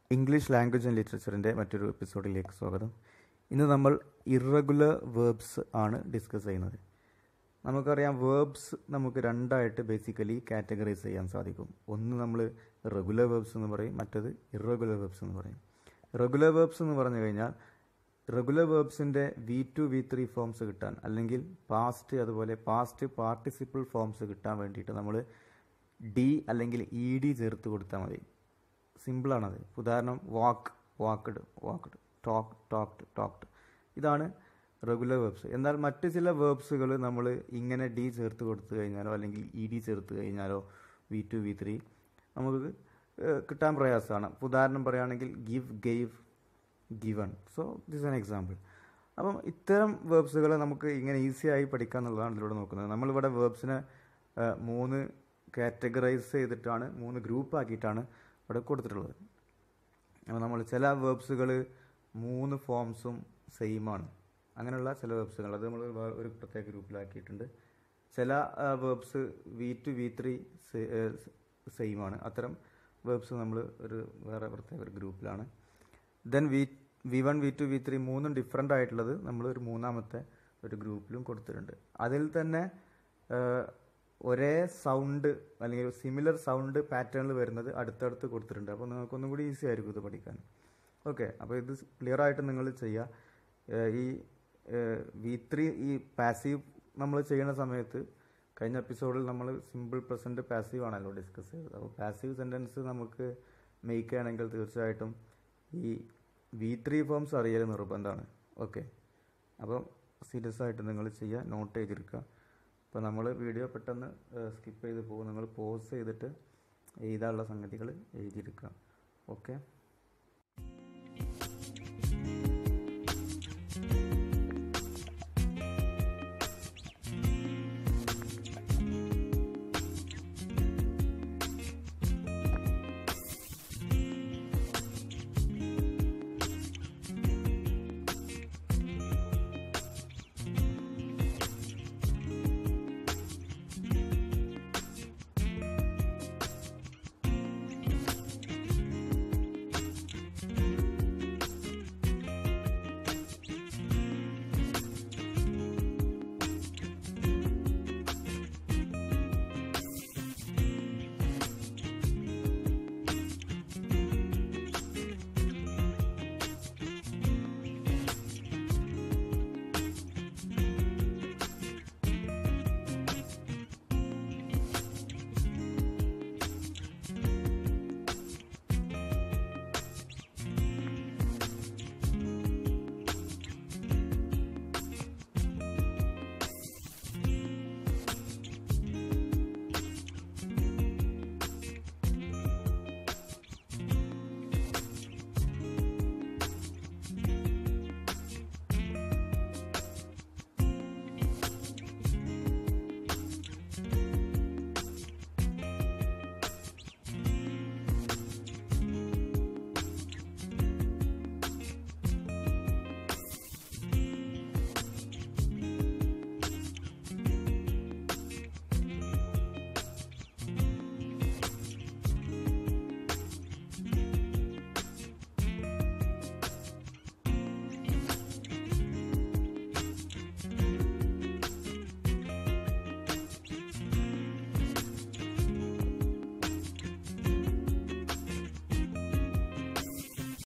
English language and ലിറ്ററേച്ചറിൻ്റെ മറ്റൊരു എപ്പിസോഡിലേക്ക് സ്വാഗതം ഇന്ന് നമ്മൾ ഇറഗുലർ വേർബ്സ് ആണ് ഡിസ്കസ് ചെയ്യുന്നത് നമുക്കറിയാം വേർബ്സ് നമുക്ക് രണ്ടായിട്ട് ബേസിക്കലി കാറ്റഗറൈസ് ചെയ്യാൻ സാധിക്കും ഒന്ന് നമ്മൾ റെഗുലർ വേർബ്സ് എന്ന് പറയും മറ്റത് ഇറഗുലർ വേർബ്സ് എന്ന് പറയും റെഗുലർ വേർബ്സ് എന്ന് പറഞ്ഞു കഴിഞ്ഞാൽ റെഗുലർ വേർബ്സിൻ്റെ V two V three forms കിട്ടാൻ അല്ലെങ്കിൽ പാസ്റ്റ് അതുപോലെ പാസ്റ്റ് പാർട്ടിസിപ്പിൾ ഫോംസ് കിട്ടാൻ വേണ്ടിയിട്ട് നമ്മൾ ഡി അല്ലെങ്കിൽ ഇ ഡി ചേർത്ത് കൊടുത്താൽ മതി സിമ്പിളാണത് ഉദാഹരണം walk walked walked talk talked talked ഇതാണ് റെഗുലർ വേർബ്സ് എന്നാൽ മറ്റ് ചില വേർബ്സുകൾ നമ്മൾ ഇങ്ങനെ ഡി ചേർത്ത് കൊടുത്തു കഴിഞ്ഞാലോ അല്ലെങ്കിൽ ഇ ഡി ചേർത്ത് കഴിഞ്ഞാലോ വി ടു വി ത്രീ നമുക്ക് ഏഹ്, കിട്ടാൻ പ്രയാസമാണ് ഉദാഹരണം പറയുകയാണെങ്കിൽ give gave given so this an example അപ്പം ഇത്തരം വേർബ്സുകൾ നമുക്ക് ഇങ്ങനെ ഈസി ആയി പഠിക്കുക എന്നുള്ളതാണ് ഇതിലൂടെ നോക്കുന്നത് നമ്മളിവിടെ വേർബ്സിനെ മൂന്ന് കാറ്റഗറൈസ് ചെയ്തിട്ടാണ് മൂന്ന് ഗ്രൂപ്പ് ആക്കിയിട്ടാണ് ഇവിടെ കൊടുത്തിട്ടുള്ളത് അപ്പോൾ നമ്മൾ ചില വേർബ്സുകൾ മൂന്ന് ഫോംസും സെയിമാണ് അങ്ങനെയുള്ള ചില വേർബ്സുകൾ അത് നമ്മൾ വേ- ഒരു പ്രത്യേക ഗ്രൂപ്പിലാക്കിയിട്ടുണ്ട് ചില verbs V two V three സെയിമാണ് അത്തരം വേർബ്സ് നമ്മൾ ഒരു വേറെ പ്രത്യേക ഒരു ഗ്രൂപ്പിലാണ് then V V one V two V three മൂന്നും ഡിഫറെൻ്റ് ആയിട്ടുള്ളത് നമ്മൾ ഒരു മൂന്നാമത്തെ ഒരു ഗ്രൂപ്പിലും കൊടുത്തിട്ടുണ്ട് അതിൽ തന്നെ ഏഹ്, ഒരേ സൗണ്ട് അല്ലെങ്കിൽ സിമിലർ സൗണ്ട് പാറ്റേണിൽ വരുന്നത് അടുത്തടുത്ത് കൊടുത്തിട്ടുണ്ട് അപ്പോൾ നിങ്ങൾക്ക് ഒന്നും കൂടി ഈസി ആയിരിക്കും ഇത് പഠിക്കാൻ ഓക്കെ അപ്പോൾ ഇത് ക്ലിയർ ആയിട്ട് നിങ്ങൾ ചെയ്യുക ഏഹ്, ഈ വി ത്രീ ഈ പാസീവ് നമ്മൾ ചെയ്യുന്ന സമയത്ത് കഴിഞ്ഞ എപ്പിസോഡിൽ നമ്മൾ സിമ്പിൾ പ്രസൻറ്റ് പാസീവ് ആണല്ലോ ഡിസ്കസ് ചെയ്തത് അപ്പോൾ പാസീവ് സെൻറ്റൻസ് നമുക്ക് മേക്ക് ചെയ്യണമെങ്കിൽ തീർച്ചയായിട്ടും ഈ വി ത്രീ ഫോംസ് അറിയൽ നിർബന്ധമാണ് ഓക്കെ അപ്പം സീരിയസ് ആയിട്ട് നിങ്ങൾ ചെയ്യുക നോട്ട് ചെയ്തിരിക്കുക അപ്പോൾ നമ്മൾ വീഡിയോ പെട്ടെന്ന് സ്കിപ്പ് ചെയ്ത് പോകും നിങ്ങൾ പോസ് ചെയ്തിട്ട് എഴുതാനുള്ള സംഗതികൾ എഴുതിയെടുക്കുക ഓക്കെ